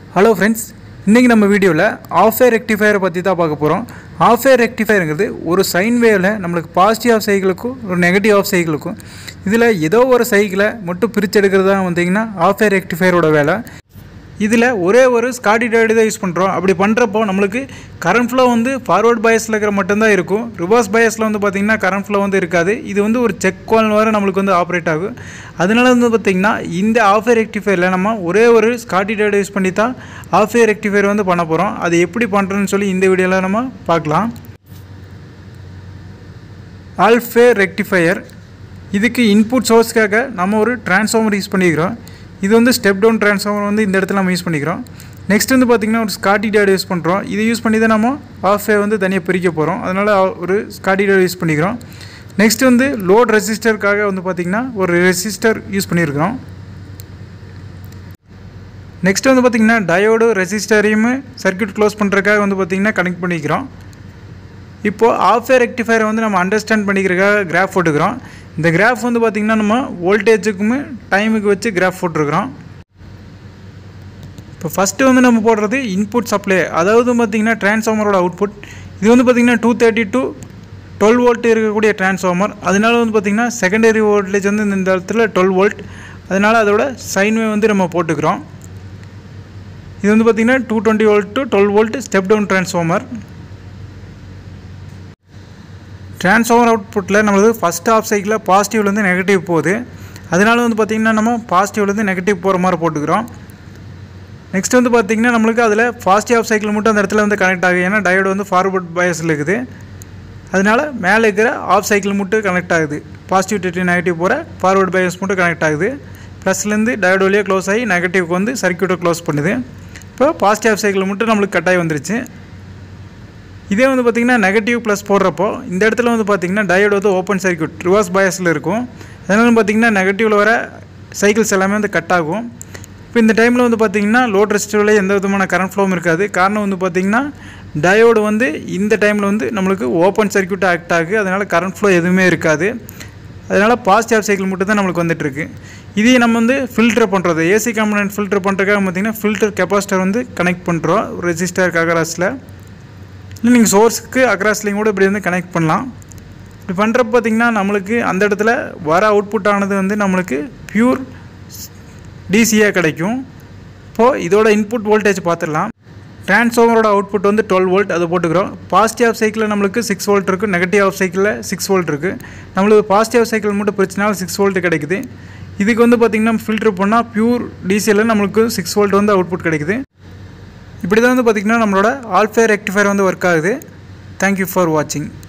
hello friends இன்றைக்கி நம்ம வீடியோவில் ஆஃப் ஏர் ரெக்டிஃபையரை பற்றி தான் பார்க்க போகிறோம் ஆஃப் ஏர் ரெக்டிஃபையருங்கிறது ஒரு சைன் வேவில் நம்மளுக்கு பாசிட்டிவ் ஆஃப் சைக்கிளுக்கும் ஒரு நெகட்டிவ் ஆஃப் சைக்கிளுக்கும் இதில் ஏதோ ஒரு சைக்கிளை மட்டும் பிரிச்செடுக்கிறது தான் வந்தீங்கன்னா ஆஃப் ஏர் ரெக்டிஃபையரோட வேலை இதில் ஒரே ஒரு ஸ்காட்டி டைடு தான் யூஸ் பண்ணுறோம் அப்படி பண்ணுறப்போ நம்மளுக்கு கரண்ட் ஃப்ளோ வந்து ஃபார்வர்ட் பயஸில் இருக்கிற மட்டும்தான் இருக்கும் ரிவர்ஸ் பயஸில் வந்து பார்த்திங்கன்னா கரண்ட் ஃப்ளோ வந்து இருக்காது இது வந்து ஒரு செக் கால் வர நம்மளுக்கு வந்து ஆப்ரேட் ஆகும் அதனால வந்து பார்த்திங்கன்னா இந்த ஆஃப் ஏர் ரெக்டிஃபையரில் நம்ம ஒரே ஒரு ஸ்காட்டி டைடு யூஸ் பண்ணி தான் ஆஃப் ஏர் ரெக்டிஃபையர் வந்து பண்ண போகிறோம் அது எப்படி பண்ணுறோன்னு சொல்லி இந்த வீடியோவில் நம்ம பார்க்கலாம் ஆல்ஃபே ரெக்டிஃபையர் இதுக்கு இன்புட் சோர்ஸ்க்காக நம்ம ஒரு டிரான்ஸ்ஃபார்மர் யூஸ் பண்ணிக்கிறோம் இது வந்து ஸ்டெப் டவுன் டிரான்ஸ்ஃபார்மர் வந்து இந்த இடத்துல நம்ம யூஸ் பண்ணிக்கிறோம் நெக்ஸ்ட் வந்து பார்த்திங்கன்னா ஒரு ஸ்காட்டி டேட் யூஸ் பண்ணுறோம் இதை யூஸ் பண்ணி தான் நம்ம ஆஃபே வந்து தனியாக பிரிக்க போகிறோம் அதனால் ஒரு ஸ்காட்டி டேட் யூஸ் பண்ணிக்கிறோம் நெக்ஸ்ட் வந்து லோட் ரெசிஸ்டருக்காக வந்து பார்த்திங்கன்னா ஒரு ரெசிஸ்டர் யூஸ் பண்ணியிருக்கிறோம் நெக்ஸ்ட் வந்து பார்த்திங்கன்னா டயோடு ரெசிஸ்டரையும் சர்க்யூட் க்ளோஸ் பண்ணுறதுக்காக வந்து பார்த்திங்கன்னா கனெக்ட் பண்ணிக்கிறோம் இப்போது ஆஃப் ஏர் ரெக்டிஃபையரை வந்து நம்ம அண்டர்ஸ்டாண்ட் பண்ணிக்கிறதுக்காக கிராஃப் போட்டுக்கிறோம் இந்த கிராஃப் வந்து பார்த்திங்கன்னா நம்ம வோல்டேஜுக்குமே டைமுக்கு வச்சு கிராஃப் போட்டிருக்கிறோம் இப்போ ஃபஸ்ட்டு வந்து நம்ம போடுறது இன்புட் சப்ளை அதாவது பார்த்திங்கன்னா டிரான்ஸ்ஃபார்மரோட அவுட்புட் இது வந்து பார்த்திங்கன்னா two thirty to twelve volt இருக்கக்கூடிய டிரான்ஸ்ஃபார்மர் அதனால வந்து பார்த்திங்கன்னா செகண்டரி வோல்டேஜ் வந்து இந்த இடத்துல டுவெல் வோல்ட் அதனால் அதோட சைன்வே வந்து நம்ம போட்டுக்கிறோம் இது வந்து பார்த்திங்கன்னா two twenty volt to twelve volt step down transformer transformer அவுட்புட்டில் நம்மளுக்கு ஃபஸ்ட் ஆஃப் சைக்கிளில் பாசிட்டிவ்லேருந்து நெகட்டிவ் போகுது அதனால வந்து பார்த்திங்கன்னா நம்ம பாசிட்டிவ்லேருந்து நெகட்டிவ் போகிற மாதிரி போட்டுக்கிறோம் நெக்ஸ்ட் வந்து பார்த்திங்கன்னா நம்மளுக்கு அதில் பாசிட்டிவ் ஆஃப் சைக்கிள் மட்டும் அந்த இடத்துல வந்து கனெக்ட் ஆகுது ஏன்னா டயோடு வந்து ஃபார்வர்ட் பயஸில் இருக்குது அதனால் மேலே இருக்கிற ஆஃப் சைக்கிள் மட்டும் கனெக்ட் ஆகுது பாசிட்டிவ் டு நெகட்டிவ் போகிற ஃபார்வர்ட் பயஸ் மட்டும் கனெக்ட் ஆகுது ப்ளஸ்லேருந்து டயோடு வழியாக க்ளோஸ் ஆகி நெகட்டிவ்க்கு வந்து சர்க்கியூட்டை க்ளோஸ் பண்ணுது இப்போ பாசிட்டிவ் ஆஃப் சைக்கிள் மட்டும் நம்மளுக்கு கட்டாயம் வந்துருச்சு இதே வந்து பார்த்திங்கன்னா நெகட்டிவ் ப்ளஸ் போடுறப்போ இந்த இடத்துல வந்து பார்த்திங்கன்னா டயோடு வந்து ஓப்பன் சர்க்கியூட் ரிவர்ஸ் பயஸில் இருக்கும் அதனால பார்த்திங்கன்னா நெகட்டிவில் வர சைக்கிள்ஸ் எல்லாமே வந்து கட் ஆகும் இப்போ இந்த டைமில் வந்து பார்த்திங்கன்னா லோட் ரெஸ்டிவில் எந்த விதமான கரண்ட் ஃப்ளோவும் இருக்காது காரணம் வந்து பார்த்திங்கன்னா டயோடு வந்து இந்த டைமில் வந்து நம்மளுக்கு ஓப்பன் சர்க்கியூட் ஆக்ட் ஆகுது அதனால் கரண்ட் ஃப்ளோ எதுவுமே இருக்காது அதனால் பாசிட்டிவ் சைக்கிள் மட்டும் தான் நம்மளுக்கு வந்துட்டுருக்கு இதையும் நம்ம வந்து ஃபில்டர் பண்ணுறது ஏசி காம்பனன்ட் ஃபில்டர் பண்ணுறதுக்காக பார்த்திங்கன்னா ஃபில்டர் கெப்பாசிட்டர் வந்து கனெக்ட் பண்ணுறோம் ரெஜிஸ்டர் அகராஸில் இல்லை நீங்கள் சோர்ஸுக்கு அக்ராஸ்லேயும் கூட இப்படி வந்து கனெக்ட் பண்ணலாம் இப்படி பண்ணுறப்ப பார்த்திங்கன்னா நம்மளுக்கு அந்த இடத்துல வர அவுட்புட் ஆனது வந்து நம்மளுக்கு பியூர் டிசியாக கிடைக்கும் இப்போது இதோட இன்புட் வோல்டேஜ் பார்த்துடலாம் டிரான்ஸ்ஃபார்மரோட அவுட்புட் வந்து டுவெல் வோல்ட் அதை போட்டுக்கிறோம் பாசிட்டிவ் ஆஃப் சைக்கிளில் நம்மளுக்கு சிக்ஸ் வோல்ட் இருக்குது நெகட்டிவ் ஆஃப் சைக்கிளில் சிக்ஸ் வோல்ட் இருக்குது நம்மளுக்கு பாசிட்டிவ் சைக்கிள் மட்டும் பிரிச்சினாலும் சிக்ஸ் வோல்ட் கிடைக்குது இதுக்கு வந்து பார்த்திங்கன்னா ஃபில்டர் பண்ணால் பியூர் டிசியில் நம்மளுக்கு சிக்ஸ் வோல்ட் வந்து அவுட்புட் கிடைக்குது இப்படி தான் வந்து பார்த்திங்கன்னா நம்மளோட ஆல்ஃபேர் ரெக்டிஃபையர் வந்து ஒர்க் ஆகுது தேங்க்யூ ஃபார் வாட்சிங்